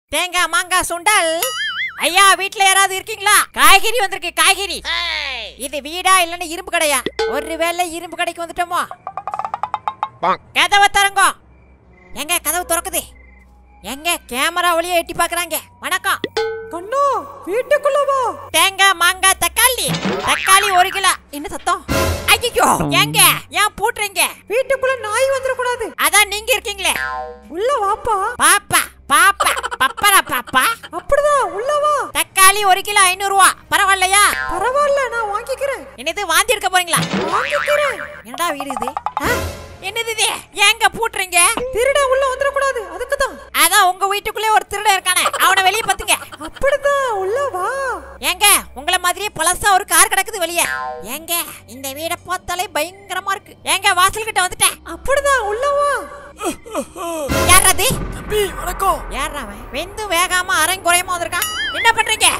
தேங்காய் மாங்காய் சுண்டல் ஐயா வீட்ல யாராவது இருக்கீங்களா காய்கறி வந்திருக்கு காய்கறி இது வீடா இல்லன்னு இரும்பு கடையா ஒருவேளை இரும்பு கடைக்கு வந்துட்டோமோ கதவை திறங்கோ எங்க கதவு திறக்குது எங்க கேமரா ஒளிய எட்டி பாக்குறாங்க வணக்கம் கண்ணா வீட்டுக்குள்ள வா தேங்காய் மாங்காய் தக்காளி தக்காளி ஒரு கிலோ என்ன சத்தம் ஐயோ எங்க ஏன் பூட்டுறீங்க வீட்டுக்குள்ள நாய் வந்துடக்கூடாது அதான் நீங்க இருக்கீங்களே உள்ள வாப்பா பாப்பா பாப்பா பப்பரா பாப்பா அப்படிதான் உள்ள வா தக்காளி ஒரு கிலோ ஐநூறு ரூபா பரவாயில்லையா பரவாயில்ல நான் வாங்கிக்கிறேன் என்னது வாந்தி எடுக்க போறீங்களா வாங்கிக்கிறேன் என்னடா வீடு இது ஆ? என்னது இது ஏங்க பூட்டுறீங்க திருட உள்ள வந்துடக்கூடாது அதுக்கு தான் அதான் உங்க வீட்டுக்குள்ளே ஒரு திருடன் இருக்கானே அவனை வெளியே பத்துங்க அப்படிதான் உள்ள வா ஏங்க உங்கள மாதிரியே பழசா ஒரு கார் கிடக்குது வெளியே ஏங்க இந்த வீடை பார்த்தாலே பயங்கரமா இருக்கு ஏங்க வாசல் கிட்ட வந்துட்டேன் அப்படிதான் உள்ள வா யார் அது தம்பி வணக்கம் யார் அவன் வெந்து வேகாம அரையும் குறையமா வந்திருக்கான் என்ன பண்றீங்க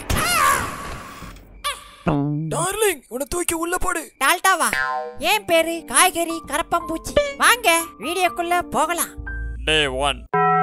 டார்லிங் உன்னை தூக்கி உள்ள போடு டால்டாவா ஏன் பேரு காய்கறி கரப்பம்பூச்சி வாங்க வீடியோக்குள்ள போகலாம் டே ஒன்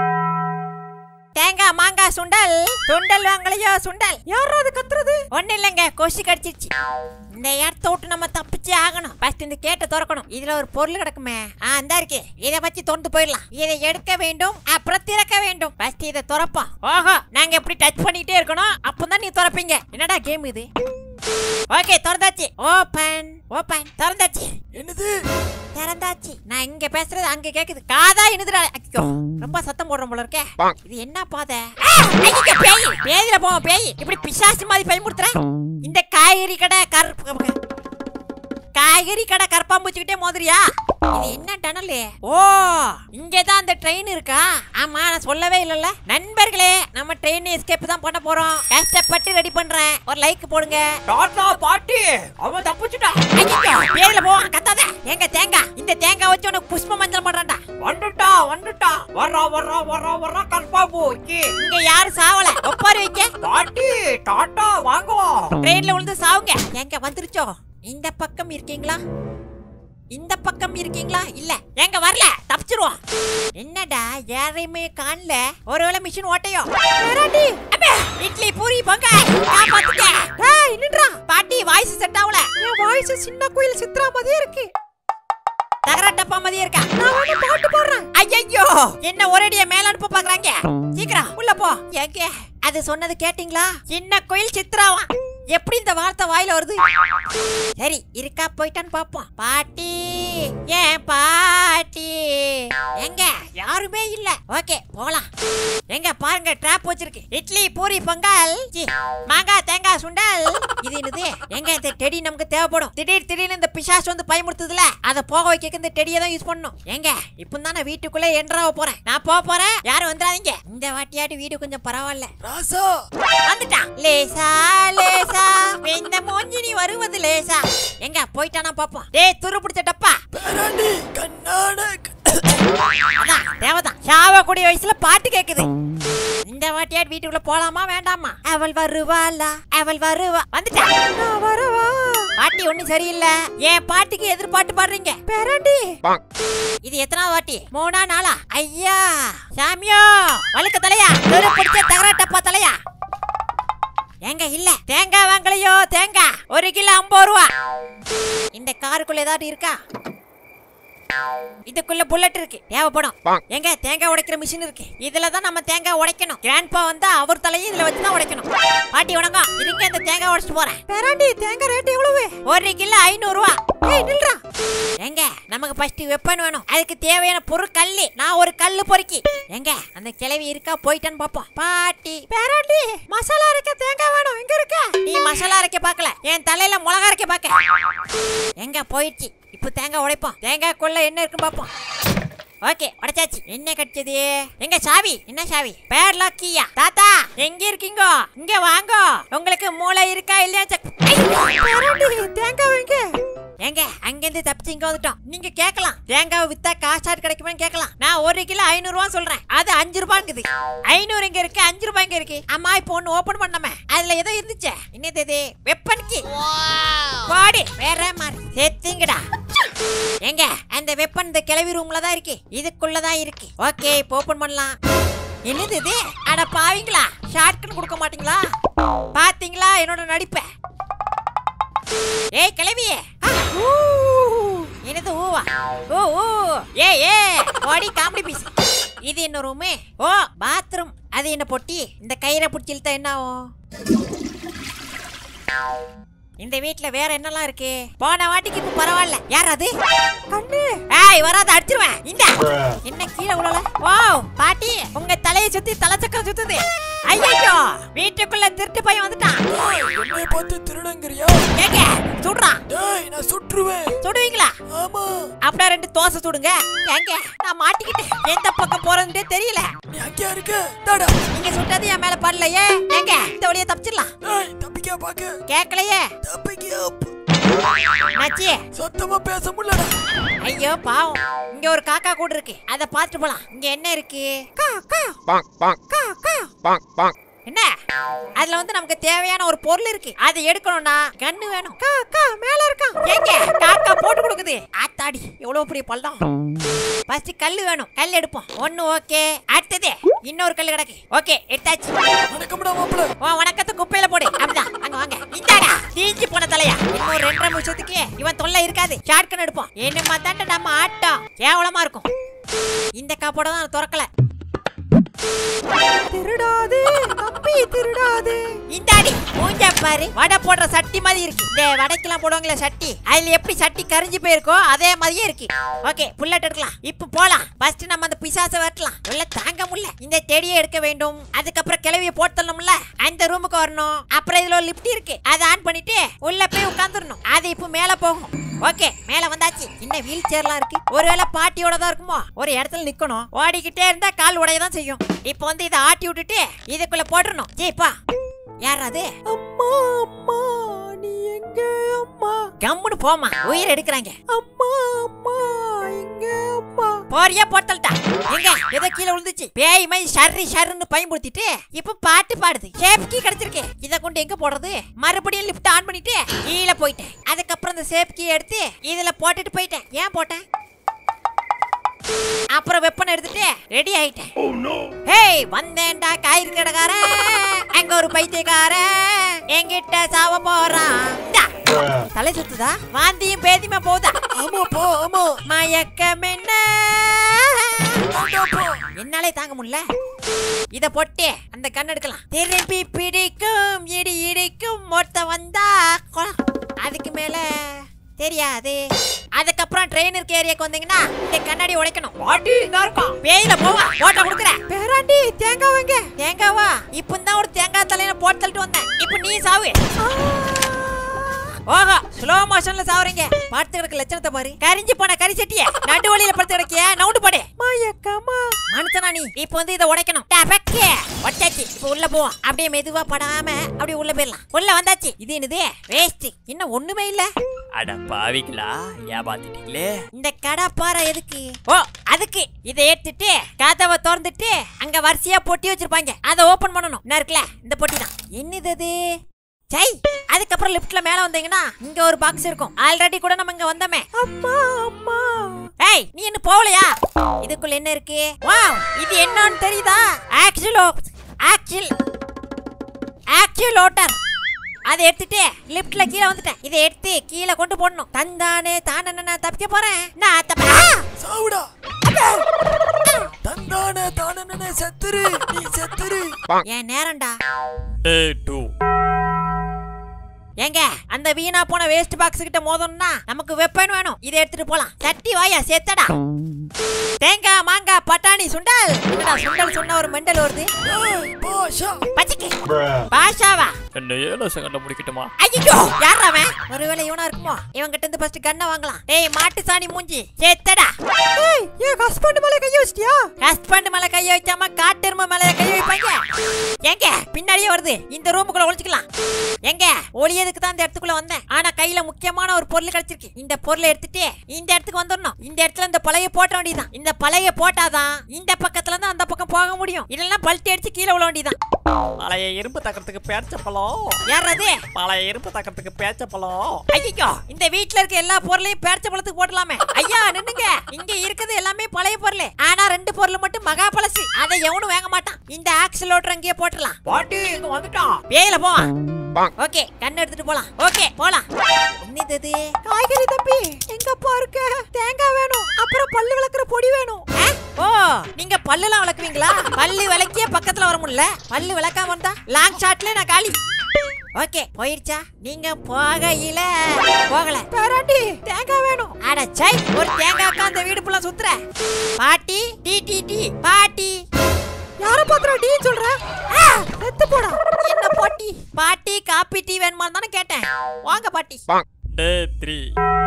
தேங்காய் மாங்காய் சுண்டல் சுண்டல் வாங்கலையோ சுண்டல் யாரா அது கத்துறது ஒண்ணு இல்லைங்க கொசு கடிச்சிருச்சு இந்த இடத்த விட்டு நம்ம தப்பிச்சே ஆகணும் ஃபர்ஸ்ட் இந்த கேட்டை திறக்கணும் இதுல ஒரு பொருள் கிடக்குமே ஆ இந்த இருக்கு இதை வச்சு திறந்து போயிடலாம் இதை எடுக்க வேண்டும் அப்புறம் திறக்க வேண்டும் ஃபர்ஸ்ட் இதை திறப்போம் ஓஹோ நாங்க எப்படி டச் பண்ணிட்டே இருக்கணும் அப்பதான் நீ திறப்பீங்க என்னடா கேம் இது ஓகே திறந்தாச்சு ஓபன் ஓபன் திறந்தாச்சு என்னது திறந்தாச்சு நான் இங்க பேசுறது அங்க கேக்குது காதா இனுதுடா ஐயோ ரொம்ப சத்தம் போடுற போல இருக்கே இது என்ன பாதை ஆ, ஐயோ, பேய் பேயில போவோம் பேய் இப்படி பிசாசு மாதிரி பயமுறுத்துற இந்த காய்கறி கடை கருப்பு காய்கறி கடை கற்பாம்பூச்சிக்கிட்டே மோதுறியா இது என்ன டனலு ஓ இங்கதான் அந்த ட்ரெயின் இருக்கா ஆமா நான் சொல்லவே இல்லல்ல நண்பர்களே நம்ம ட்ரெயின் எஸ்கேப் தான் பண்ண போறோம் கஷ்டப்பட்டு ரெடி பண்றேன் ஒரு லைக் போடுங்க டாட்டா பாட்டி அவன் தப்பிச்சுட்டா பேர்ல போவான் கத்தாத எங்க தேங்காய் இந்த தேங்காய் வச்சு உனக்கு புஷ்ப மஞ்சள் பண்றான்டா வந்துட்டா வந்துட்டா வர்றா வர்றா வர்றா வர்றா கற்பாம்பூச்சி இங்க யாரு சாவல ஒப்பாரி வைக்க பாட்டி டாட்டா வாங்குவோம் ட்ரெயின்ல விழுந்து சாவுங்க எங்க வந்துருச்சோ இந்த பக்கம் இருக்கீங்களா இந்த பக்கம் இருக்கீங்களா இல்ல எங்க வரல தப்பிச்சிருவோம் என்னடா யாரையுமே காணல ஒருவேளை மிஷின் ஓட்டையோ வேறாண்டி அம்மே, இட்லி பூரி பொங்க காப்பாத்துக்க ஏய் நின்றா பாட்டி வாய்ஸ் செட் ஆகல என் வாய்ஸ் சின்ன கோயில் சித்ரா மாதிரியே இருக்கு தகர டப்பா மாதிரியே இருக்கா நான் வந்து பாட்டு போடுறேன் ஐயோ என்ன ஒரேடியா மேல அனுப்ப பாக்குறாங்க சீக்கிரம் உள்ள போ எங்க அது சொன்னது கேட்டிங்களா சின்ன கோயில் சித்ராவா எப்படி இந்த வார்த்தை வாயில வருது சரி இருக்கா போயிட்டான்னு பாப்போம் பாட்டி ஏன் பாட்டி எங்க யாருமே இல்ல ஓகே போலாம் எங்க பாருங்க ட்ராப் வச்சிருக்கு இட்லி பூரி பொங்கல் சி, மாங்காய் தேங்காய் சுண்டல் இது என்னது எங்க இந்த டெடி நமக்கு தேவைப்படும் திடீர் திடீர்னு இந்த பிசாசு வந்து பயமுறுத்துதுல அதை போக வைக்க இந்த டெடியை தான் யூஸ் பண்ணணும் எங்க இப்போ தான் நான் வீட்டுக்குள்ளே என்ட்ராவ போறேன் நான் போக போறேன் யாரும் வந்துடாதீங்க இந்த வாட்டியாட்டு வீடு கொஞ்சம் பரவாயில்ல ராசா வந்துட்டான் லேசா லேசா இந்த மூஞ்சி நீ வருவது லேசா எங்க போயிட்டானா பாப்போம் டேய் துரு பிடிச்ச டப்பா பேராண்டி கண்ணாட அதான் தேவதான் சாவக்கூடிய வயசுல பாட்டு கேக்குது இந்த வாட்டியாட் வீட்டுக்குள்ள போலாமா வேண்டாமா அவள் வருவாளா அவள் வருவா வந்துட்டா நான் வரவா பாட்டி ஒண்ணும் சரியில்லை என் பாட்டுக்கு எதிர்பாட்டு பாடுறீங்க பேராண்டி இது எத்தனாவது வாட்டி மூணா நாளா ஐயா சாமியோ வழுக்க தலையா தெரு பிடிச்ச தகர டப்பா தலையா ஏங்க இல்ல தேங்காய் வாங்கலையோ தேங்காய் ஒரு கிலோ ஐம்பது ரூபா இந்த காருக்குள்ள ஏதாவது இருக்கா இதுக்குள்ள புல்லட் இருக்கு தேவைப்படும் எங்க தேங்காய் உடைக்கிற மிஷின் இருக்கு இதுல தான் நம்ம தேங்காய் உடைக்கணும் கிராண்ட்பா வந்தா அவர் தலையும் இதுல வச்சு தான் உடைக்கணும் பாட்டி வணக்கம் இருங்க இந்த தேங்காய் உடைச்சிட்டு போறேன் பேராண்டி தேங்காய் ரேட் எவ்வளவு ஒரு கிலோ ஐநூறு ரூபா ஏய் நில்றா எங்க நமக்கு ஃபர்ஸ்ட் வெப்பன் வேணும் அதுக்கு தேவையான பொருள் கல்லு நான் ஒரு கல்லு பொறுக்கி எங்க அந்த கிளவி இருக்கா போயிட்டான்னு பாப்போம் பாட்டி பேராண்டி மசாலா அரைக்க தேங்காய் வேணும் எங்க இருக்க நீ மசாலா அரைக்க பார்க்கல என் தலையில மிளகா அரைக்க பார்க்க எங்க போயிடுச்சு இப்போ தேங்காய் உடைப்போம் தேங்காய்க்குள்ள என்ன இருக்குன்னு பார்ப்போம் ஓகே உடைச்சாச்சு என்ன கடிச்சது எங்க சாவி என்ன சாவி பேர்லா கீயா தாத்தா எங்க இருக்கீங்க இங்க வாங்க உங்களுக்கு மூளை இருக்கா இல்லையா செக் பேராண்டி தேங்காய் வைங்க ஏங்க அங்கிருந்து தப்பிச்சு இங்க வந்துட்டோம் நீங்க கேட்கலாம் தேங்காய் வித்தா காசாட் கிடைக்குமான்னு கேட்கலாம் நான் ஒரு கிலோ ஐநூறு ரூபா சொல்றேன் அது அஞ்சு ரூபாங்குது ஐநூறு இங்க இருக்கு அஞ்சு ரூபாய் இங்க இருக்கு அம்மா இப்போ ஒண்ணு ஓபன் பண்ணமே அதுல ஏதோ இருந்துச்சே என்னது இது வெப்பனுக்கு பாடி வேற மாதிரி செத்துங்கடா எங்க அந்த வெப்பன் இந்த கிளவி ரூம்ல தான் இருக்கு இதுக்குள்ள தான் இருக்கு ஓகே இப்போ ஓபன் பண்ணலாம் என்னது இது அட பாவீங்களா ஷார்ட்கன் கொடுக்க மாட்டீங்களா பாத்தீங்களா என்னோட நடிப்ப ஏய் கிளவியே என்னது ஊவா ஓ ஓ ஏ ஏ ஓடி காமெடி பீஸ் இது என்ன ரூமு ஓ பாத்ரூம் அது என்ன பொட்டி இந்த கயிறை பிடிச்சி இழுத்தா என்ன ஆகும் இந்த வீட்ல வேற என்னலாம் இருக்கு போன வாட்டிக்கு இப்ப பரவாயில்ல யார் அது கண்ணு ஏய் வராத அடிச்சிருவேன் இந்த என்ன கீழே உழல வாவ் பாட்டி உங்க தலையை சுத்தி தலை சக்கரம் சுத்துது ஐயோ வீட்டுக்குள்ள திருட்டு பையன் வந்துட்டான் டேய், என்னைய பார்த்து திருடங்கிறியா ஏங்க சுடுறான் டேய் நான் சுற்றுவேன் சுடுவீங்களா ஆமா அப்படியே ரெண்டு தோசை சுடுங்க ஏங்க நான் மாட்டிக்கிட்டேன் எந்த பக்கம் போறதுன்றே தெரியல நீ அங்கேயா இருக்க தாடா நீங்க சுட்டது என் மேல படலையே ஏங்க இந்த வழியா தப்பிச்சிடலாம் டேய் தப்பிக்க பாக்க கேட்கலையே தப்பிக்க நச்சி சத்தமா பேச முடியலடா ஐயோ பாவம் இங்க ஒரு காக்கா கூட இருக்கு அத பாத்துட்டு போலாம் இங்க என்ன இருக்கு கா கா bonk, bonk, கா கா bonk, bonk. என்ன அதுல வந்து நமக்கு தேவையான ஒரு பொருள் இருக்கு அதை எடுக்கணும்னா கன்னு வேணும் கா கா மேல இருக்கான் ஏங்க காக்கா போட்டு கொடுக்குது ஆத்தாடி எவ்வளவு பெரிய பள்ளம் ஃபர்ஸ்ட் கல்லு வேணும் கல் எடுப்போம் ஒண்ணு ஓகே அடுத்தது இன்னொரு கல்லு கிடக்கு ஓகே எடுத்தாச்சு வணக்கம்டா மாப்பிள உன் வணக்கத்தை குப்பையில போடு அப்படிதான் வாங்க வாங்க இந்தாடா தீஞ்சு போன தலையா இன்னும் ரெண்டரை நிமிஷத்துக்கு இவன் தொல்லை இருக்காது ஷார்ட்கன் எடுப்போம் என்னமா தாண்ட நம்ம ஆட்டம் கேவலமா இருக்கும் இந்த காப்போட தான் திறக்கல திருடாதே தம்பி திருடாதே இந்தாடி மூஞ்ச பாரு வடை போடுற சட்டி மாதிரி இருக்கு இந்த வடைக்கெல்லாம் போடுவாங்களே சட்டி அதுல எப்படி சட்டி கரிஞ்சு போயிருக்கோ அதே மாதிரியே இருக்கு ஓகே புல்லட் எடுக்கலாம் இப்ப போலாம் ஃபர்ஸ்ட் நம்ம அந்த பிசாசை வெட்டலாம் உள்ள தாங்க முடியல இந்த செடியை எடுக்க வேண்டும் அதுக்கப்புறம் கிளவிய போட்டணும்ல அந்த ரூமுக்கு வரணும் அப்புறம் இதுல ஒரு லிஃப்ட் இருக்கு அதை ஆன் பண்ணிட்டு உள்ள போய் உட்காந்துடணும் அது இப்ப மேல போகும் ஓகே மேல வந்தாச்சு இன்னும் வீல் சேர்லாம் இருக்கு ஒருவேளை பாட்டியோட தான் இருக்குமோ ஒரு இடத்துல நிக்கணும் ஓடிக்கிட்டே இருந்தா கால் உடைய தான் செய்யும் இப்போ வந்து இதை ஆட்டி விட்டுட்டு இதுக்குள்ள போட்டுறணும் ஜேப்பா யார் அது அம்மா அம்மா நீ எங்க அம்மா கம்முன்னு போமா உயிர் எடுக்கிறாங்க அம்மா அம்மா எங்க அம்மா போறியா போட்டல்டா எங்க ஏதோ கீழே விழுந்துச்சு பேய் மை ஷர்ரி ஷர்ன்னு பயன்படுத்திட்டு இப்ப பாட்டு பாடுது சேஃப் கீ கிடைச்சிருக்கு இத கொண்டு எங்க போடுறது மறுபடியும் லிஃப்ட் ஆன் பண்ணிட்டு கீழே போயிட்டேன் அதுக்கப்புறம் இந்த சேஃப் கீ எடுத்து இதுல போட்டுட்டு போயிட்டேன் ஏன் போட்டேன் அப்புறம் வெப்பன் எடுத்துட்டு ரெடி ஆயிட்டேன் ஹேய் வந்தேன்டா காய்கறி கடைக்காரன் அங்க ஒரு பைத்தியக்காரன் என்கிட்ட சாவ போறான் இந்தா. தலை சுத்துதா வாந்தியும் பேதியுமா போகுதா ஆமாப்பா ஆமா மயக்கம் என்ன தாண்டாப்பா என்னாலே தாங்க முடியல இத போட்டு அந்த கண் எடுக்கலாம் திருப்பி பிடிக்கும் இடி இடிக்கும் மொத்த வந்தா கொல- அதுக்கு மேல தெரியாது அதுக்கப்புறம் ட்ரெயின் இருக்க ஏரியாக்கு வந்தீங்கன்னா இந்த கண்ணாடி உடைக்கணும் பாட்டி இங்க இருக்கும் பேயில போவா போட்டோ குடுக்குறேன் பேராண்டி தேங்காய் வைங்க தேங்காவா இப்போ தான் ஒரு தேங்காய் தலையில போட்டு தள்ளிட்டு வந்தேன் இப்போ நீ சாவு ஓஹோ ஸ்லோ மோஷன்ல சாவுறீங்க படுத்து கிடக்க லட்சணத்தை பாரு கரிஞ்சு போன கறி சட்டிய நடு வழியில படுத்து கிடக்கிய நவுண்டு போடு மயக்கமா மனுஷனா நீ இப்போ வந்து இதை உடைக்கணும் டபக்கு ஒட்டாச்சு இப்போ உள்ள போவோம் அப்படியே மெதுவா படாம அப்படியே உள்ள போயிடலாம் உள்ள வந்தாச்சு இது என்னது வேஸ்ட் இன்னும் ஒண்ணுமே இல்ல அட பாவிங்களா ஏமாத்திட்டீங்களே இந்த கடப்பாறை எதுக்கு ஓ அதுக்கு இதை எடுத்துட்டு கதவை திறந்துட்டு அங்க வரிசையா பொட்டி வச்சிருப்பாங்க அதை ஓபன் பண்ணணும் என்ன இருக்குல்ல இந்த பொட்டி தான் என்னது அது சை அதுக்கப்புறம் லிஃப்ட்ல மேல வந்தீங்கன்னா இங்க ஒரு பாக்ஸ் இருக்கும் ஆல்ரெடி கூட நம்ம இங்க வந்தோமே அம்மா அம்மா ஏய் நீ இன்னும் போகலையா இதுக்குள்ள என்ன இருக்கு வாவ் இது என்னன்னு தெரியுதா ஆக்சுவலோ ஆக்சுவல் ஆக்சுவல் ஓட்டர் அதை எடுத்துட்டு லிஃப்ட்ல கீழே வந்துட்டேன் இதை எடுத்து கீழே கொண்டு போடணும் தந்தானே தானே நான் தப்பிக்க போறேன் நான் தப்ப ஆ! சாவுடா தந்தானே தானே செத்துரு நீ செத்துரு என் நேரம்டா டே டூ ஏங்க அந்த வீணா போன வேஸ்ட் பாக்ஸ் கிட்ட மோதணும்னா நமக்கு வெப்பன் வேணும் இதை எடுத்துட்டு போலாம் தட்டி வாயா செத்தடா தேங்காய் மாங்காய் பட்டாணி சுண்டல் என்னடா சுண்டல் சொன்ன ஒரு மெண்டல் வருது ஏய், பாஷா பச்சிக்கு பாஷாவா என்ன ஏழு செகண்ட்ல முடிக்கட்டுமா ஐயோ யார் அவன் ஒருவேளை இவனா இருக்குமோ இவன் கிட்ட இருந்து ஃபர்ஸ்ட் கண்ணை வாங்கலாம் டேய் மாட்டு சாணி மூஞ்சி செத்தடா ஏய் ஏன் ஹஸ்பண்ட் மேல கைய வச்சிட்டியா ஹஸ்பண்ட் மேல கைய வைக்காம காட்டெருமை மேல கைய வைப்பாங்க எங்க பின்னாடியே வருது இந்த ரூமுக்குள்ள ஒளிச்சுக்கலாம் எங்க ஒளியதுக்கு தான் இந்த இடத்துக்குள்ள வந்தேன் ஆனா கையில முக்கியமான ஒரு பொருள் கிடைச்சிருக்கு இந்த பொருளை எடுத்துட்டு இந்த இடத்துக்கு வந்துடணும் இந்த இடத்துல இந்த பழைய போட்ட வேண்டியதான் இந்த பழைய போட்டாதான் இந்த பக்கத்துல இருந்து அந்த பக்கம் போக முடியும் இல்லைன்னா பல்ட்டி அடிச்சு கீழே விழ வேண்டியதான் பழைய இரும்பு தக்கறதுக்கு பேச்சப்பழம் யார் அது பழைய இரும்பு தக்கறதுக்கு பேச்சப்பழம் ஐயோ இந்த வீட்ல இருக்க எல்லா பொருளையும் பேர்ச்ச பழத்துக்கு போடலாமே ஐயா நின்னுங்க இங்க இருக்குது எல்லாமே பழைய பொருள் ஆனா ரெண்டு பொருள் மட்டும் மகா பழசு அதை எவனும் வாங்க மாட்டான் இந்த ஆக்சிலோட்டர் அங்கேயே போட்டுடலாம் பாட்டி இங்க வந்துட்டான் பேயில போவான் ஓகே கண்ணு எடுத்துட்டு போலாம் ஓகே போலாம் என்னது இது காய்கறி தம்பி எங்கப்பா இருக்க தேங்காய் வேணும் அப்புறம் பல்லு விளக்குற பொடி வேணும் ஆ? ஓ நீங்க பல்லுலாம் விளக்குவீங்களா பல்லு விளக்கியே பக்கத்துல வர முடியல பல்லு விளக்காம வந்தா லாங் ஷாட்ல நான் காலி ஓகே போயிடுச்சா நீங்க போகையில போகல பேராண்டி தேங்காய் வேணும் அட சை ஒரு தேங்காய்க்கா அந்த வீடு ஃபுல்லா சுத்துற பாட்டி டி டி டி பாட்டி யார பாக்குற டீ சொல்ற ஆ! செத்து போடா என்ன பாட்டி பாட்டி காப்பி டீ வேணுமா தானே கேட்டேன் வாங்க பாட்டி டே த்ரீ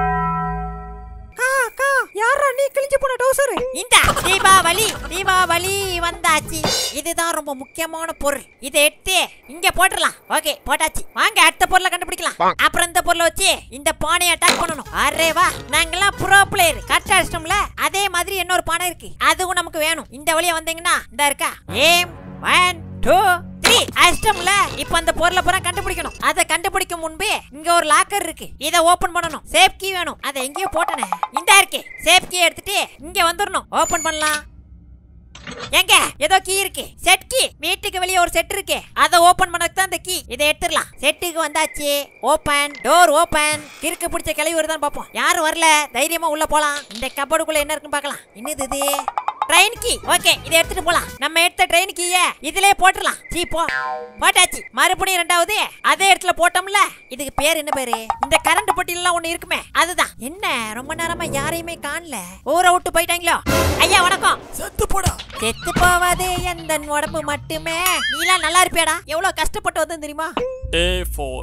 அக்கா அக்கா யாரா நீ கிழிஞ்சு போன டவுசர் இந்த தீபாவளி தீபாவளி வந்தாச்சு இதுதான் ரொம்ப முக்கியமான பொருள் இதை எடுத்து இங்க போட்டுடலாம் ஓகே போட்டாச்சு வாங்க அடுத்த பொருளை கண்டுபிடிக்கலாம் அப்புறம் இந்த பொருளை வச்சு இந்த பானையை அட்டாக் பண்ணணும் அரே வா நாங்கெல்லாம் ப்ரோ பிளேயர் கரெக்டா அடிச்சிட்டோம்ல அதே மாதிரி இன்னொரு பானை இருக்கு அதுவும் நமக்கு வேணும் இந்த வழியா வந்தீங்கன்னா இந்த இருக்கா ஏம் ஒன் டூ த்ரீ அஷ்டம்ல இப்ப அந்த பொருளை பூரா கண்டுபிடிக்கணும் அதை கண்டுபிடிக்கும் முன்பே இங்க ஒரு லாக்கர் இருக்கு இதை ஓபன் பண்ணணும் சேஃப் கீ வேணும் அதை எங்கேயோ போட்டனே இந்த இருக்கு சேஃப் கீ எடுத்துட்டு இங்க வந்துடணும் ஓபன் பண்ணலாம் எங்க ஏதோ கீ இருக்கு செட் கீ வீட்டுக்கு வெளியே ஒரு செட் இருக்கு அதை ஓபன் பண்ணதுக்கு தான் இந்த கீ இதை எடுத்துடலாம் செட்டுக்கு வந்தாச்சு ஓபன் டோர் ஓபன் கிறுக்கு பிடிச்ச கிளவி வருதான்னு பார்ப்போம் யாரும் வரல தைரியமா உள்ள போலாம் இந்த கபோர்டுக்குள்ள என்ன இருக்குன்னு பார்க்கலாம் என்னது இது ட்ரெயின் கீ ஓகே இதை எடுத்துட்டு போலாம் நம்ம எடுத்த ட்ரெயின் கீய இதுலயே போட்டுடலாம் சீ போ போட்டாச்சு மறுபடியும் ரெண்டாவது அதே இடத்துல போட்டோம்ல இதுக்கு பேர் என்ன பேரு இந்த கரண்ட் பொட்டிலாம் ஒண்ணு இருக்குமே அதுதான் என்ன ரொம்ப நேரமா யாரையுமே காணல ஊரை விட்டு போயிட்டாங்களோ ஐயா வணக்கம் செத்து போடா செத்து போவது எந்த உடம்பு மட்டுமே நீலாம் நல்லா இருப்பியாடா எவ்வளவு கஷ்டப்பட்டு வந்து தெரியுமா டே ஃபோர்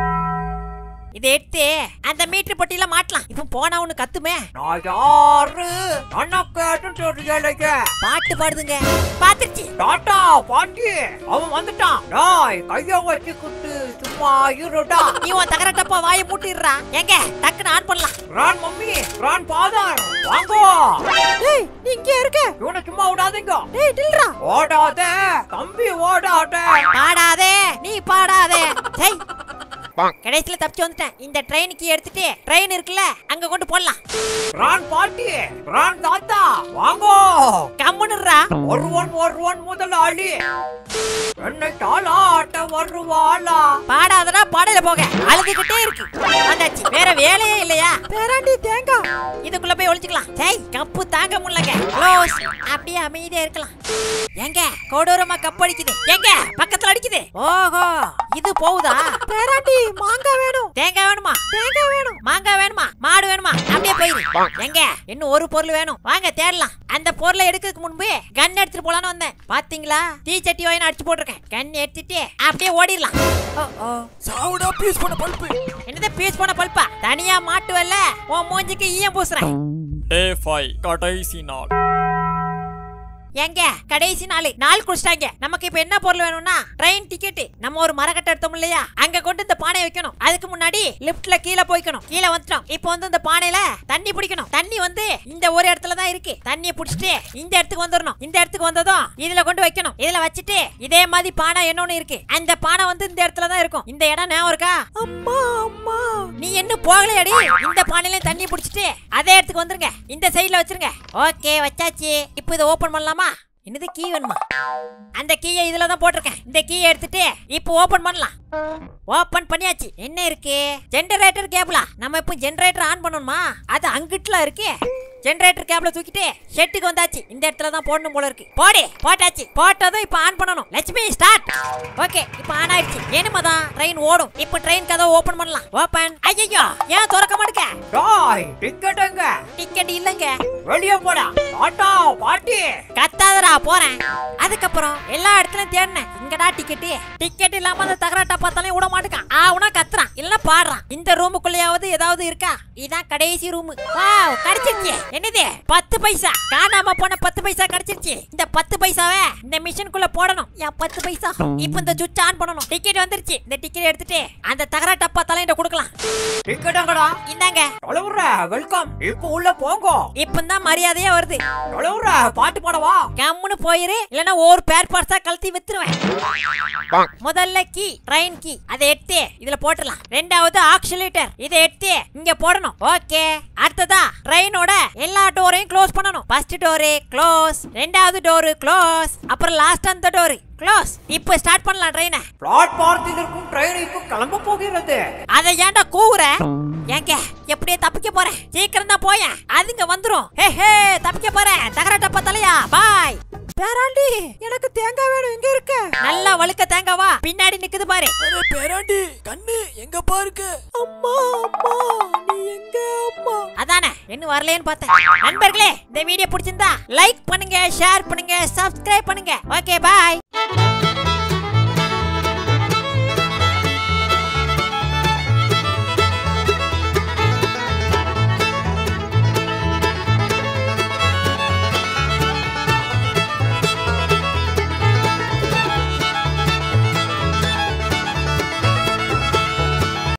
இதை எடுத்து அந்த மீட்டர் பொட்டியில மாட்டலாம் இப்போ போனா ஒண்ணு கத்துமே நான் யாரு அண்ணா கேட்டு தெரியலையே பாட்டு பாடுதுங்க பாத்துருச்சு டாட்டா பாட்டி அவன் வந்துட்டான் டாய் கைய வச்சுக்கிட்டு சும்மா இருடா நீ உன் தகர டப்பா வாயை மூட்டிடுறா எங்க டக்குன்னு ஆன் பண்ணலாம் ரான் மம்மி ரான் ஃபாதர் வாங்கோ ஏய் நீ இங்கே இருக்க இவனை சும்மா விடாதீங்க டேய் டில்றா ஓடாத தம்பி ஓடாத பாடாதே நீ பாடாதே டேய் கடைசியில தப்பிச்சு வந்துட்டேன் இந்த ட்ரெயினுக்கு எடுத்துட்டு ட்ரெயின் இருக்குல்ல அங்க கொண்டு போடலாம் ரான் பாட்டி ரான் தாத்தா வாங்கோ கம்முன்னுறா ஒருவன் ஒருவன் முதலாளி என்னை தாளாட்ட வருவாளா பாடாதடா பாடல போக அழுதுகிட்டே இருக்கு வந்தாச்சு வேற வேலையே இல்லையா பேராண்டி தேங்காய் இதுக்குள்ள போய் ஒளிச்சுக்கலாம் டேய் கப்பு தாங்க முடியலங்க க்ளோஸ் அப்படியே அமைதியா இருக்கலாம் எங்க கொடூரமா கப்பு அடிக்குது எங்க பக்கத்துல அடிக்குது ஓஹோ இது போகுதா பேராண்டி மாங்காய் வேணும் தேங்காய் வேணுமா தேங்காய் வேணும் மாங்காய் வேணுமா மாடு வேணுமா அப்படியே போயிரு எங்க இன்னும் ஒரு பொருள் வேணும் வாங்க தேடலாம் அந்த பொருளை எடுக்கிறதுக்கு முன்பு கன் எடுத்துட்டு போலான்னு வந்தேன் பாத்தீங்களா தீ சட்டி வாயின் அடிச்சு போட்டிருக்கேன் கன் எடுத்துட்டு அப்படியே ஓடிடலாம் ஓ ஓ சாவுடா பீஸ் பண்ண பல்பு என்னது பீஸ் பண்ண பல்பா தனியா மாட்டுவல்ல உன் மூஞ்சிக்கு ஈயம் பூசுறேன் டே ஃபைவ் கடைசி நாள் எங்க கடைசி நாள் நாள் குடிச்சிட்டாங்க நமக்கு இப்ப என்ன பொருள் வேணும்னா ட்ரெயின் டிக்கெட் நம்ம ஒரு மரக்கட்டை எடுத்தோம் இல்லையா அங்க கொண்டு இந்த பானையை வைக்கணும் அதுக்கு முன்னாடி லிப்ட்ல கீழே போய்க்கணும் கீழே வந்துட்டோம் இப்போ வந்து இந்த பானையில தண்ணி பிடிக்கணும் தண்ணி வந்து இந்த ஒரு இடத்துல தான் இருக்கு தண்ணியை பிடிச்சிட்டு இந்த இடத்துக்கு வந்துடணும் இந்த இடத்துக்கு வந்ததும் இதுல கொண்டு வைக்கணும் இதுல வச்சுட்டு இதே மாதிரி பானை இன்னொன்னு இருக்கு அந்த பானை வந்து இந்த இடத்துல தான் இருக்கும் இந்த இடம் ஞாபகம் இருக்கா அம்மா அம்மா நீ என்ன போகலையாடி இந்த பானையில தண்ணி பிடிச்சிட்டு அதே இடத்துக்கு வந்துருங்க இந்த சைடுல வச்சிருங்க ஓகே வச்சாச்சு இப்போ இதை ஓபன் பண்ணலாமா என்னது கீ வேணுமா அந்த கீயை இதுல தான் போட்டிருக்கேன் இந்த கீயை எடுத்துட்டு இப்போ ஓபன் பண்ணலாம் ஓபன் பண்ணியாச்சு என்ன இருக்கு ஜெனரேட்டர் கேபிளா நம்ம இப்போ ஜெனரேட்டர் ஆன் பண்ணணுமா அது அங்கிட்டுல இருக்கு ஜெனரேட்டர் கேபிள தூக்கிட்டு ஷெட்டுக்கு வந்தாச்சு இந்த இடத்துல தான் போடணும் போல இருக்கு போடு போட்டாச்சு போட்டதும் இப்போ ஆன் பண்ணணும் லட்சுமி ஸ்டார்ட் ஓகே இப்போ ஆன் ஆயிடுச்சு ஏனுமா தான் ட்ரெயின் ஓடும் இப்போ ட்ரெயின் கதவை ஓபன் பண்ணலாம் ஓபன் ஐயோ ஏன் திறக்க மாட்டேங்க டாய் டிக்கெட் எங்க டிக்கெட் இல்லைங்க வெளியே போடா டாட்டா பாட்டி கத்தாதடா போறேன் அதுக்கப்புறம் எல்லா இடத்துலயும் தேடினேன் இங்கடா டிக்கெட் டிக்கெட் இல்லாம அந்த தகராட்டா பார்த்தாலே விட மாட்டேக்கான் ஆ உனா கத்துறான் இல்ல பாடுறான் இந்த ரூமுக்குள்ளயாவது ஏதாவது இருக்கா இதான் கடைசி ரூம் வாவ் கிடைச்சிருச்சு என்னது பத்து பைசா காணாம போன பத்து பைசா கிடைச்சிருச்சு இந்த பத்து பைசாவை இந்த மிஷினுக்குள்ள போடணும் என் பத்து பைசா இப்போ இந்த சுவிட்ச் ஆன் பண்ணணும் டிக்கெட் வந்துருச்சு இந்த டிக்கெட் எடுத்துட்டு அந்த தகர டப்பா தலையிட்ட கொடுக்கலாம் டிக்கெட்டாங்கடா இந்தாங்க தலைவர வெல்கம் இப்போ உள்ள போங்க இப்பதான் மரியாதையா வருது தலைவர பாட்டு பாடவா கம்முன்னு போயிரு இல்லனா ஒரு பேர் பார்ட்ஸா கழட்டி வித்துருவேன் முதல்ல கீ ட்ரெயின் கீ அதை எடுத்து இதுல போட்டுடலாம் ரெண்டாவது ஆக்சிலேட்டர் இதை எடுத்து இங்க போடணும் ஓகே அடுத்ததா ட்ரெயினோட எல்லா டோரையும் க்ளோஸ் பண்ணணும் ஃபர்ஸ்ட் டோரு க்ளோஸ் ரெண்டாவது டோரு க்ளோஸ் அப்புறம் லாஸ்ட் அந்த டோரு க்ளோஸ் இப்போ ஸ்டார்ட் பண்ணலாம் ட்ரெயினை பிளாட்பாரத்தில் இருக்கும் ட்ரெயின் இப்போ கிளம்ப போகிறது அதை ஏன்டா கூவுற ஏங்க எப்படியே தப்பிக்க போறேன் சீக்கிரம் தான் போயேன் அதுங்க வந்துரும் ஹே ஹே தப்பிக்க போறேன் தகர டப்பா தலையா பாய் பேராண்டி எனக்கு தேங்காய் வேணும் இங்க இருக்க நல்லா வழுக்க தேங்காவா பின்னாடி நிக்குது பாரு அரே பேராண்டி கண்ணு எங்க பாருக்கு அம்மா அம்மா நீ எங்க அம்மா அதானே இன்னும் வரலையேன்னு பார்த்தேன் நண்பர்களே இந்த வீடியோ பிடிச்சிருந்தா லைக் பண்ணுங்க ஷேர் பண்ணுங்க சப்ஸ்கிரைப் பண்ணுங்க ஓகே பாய்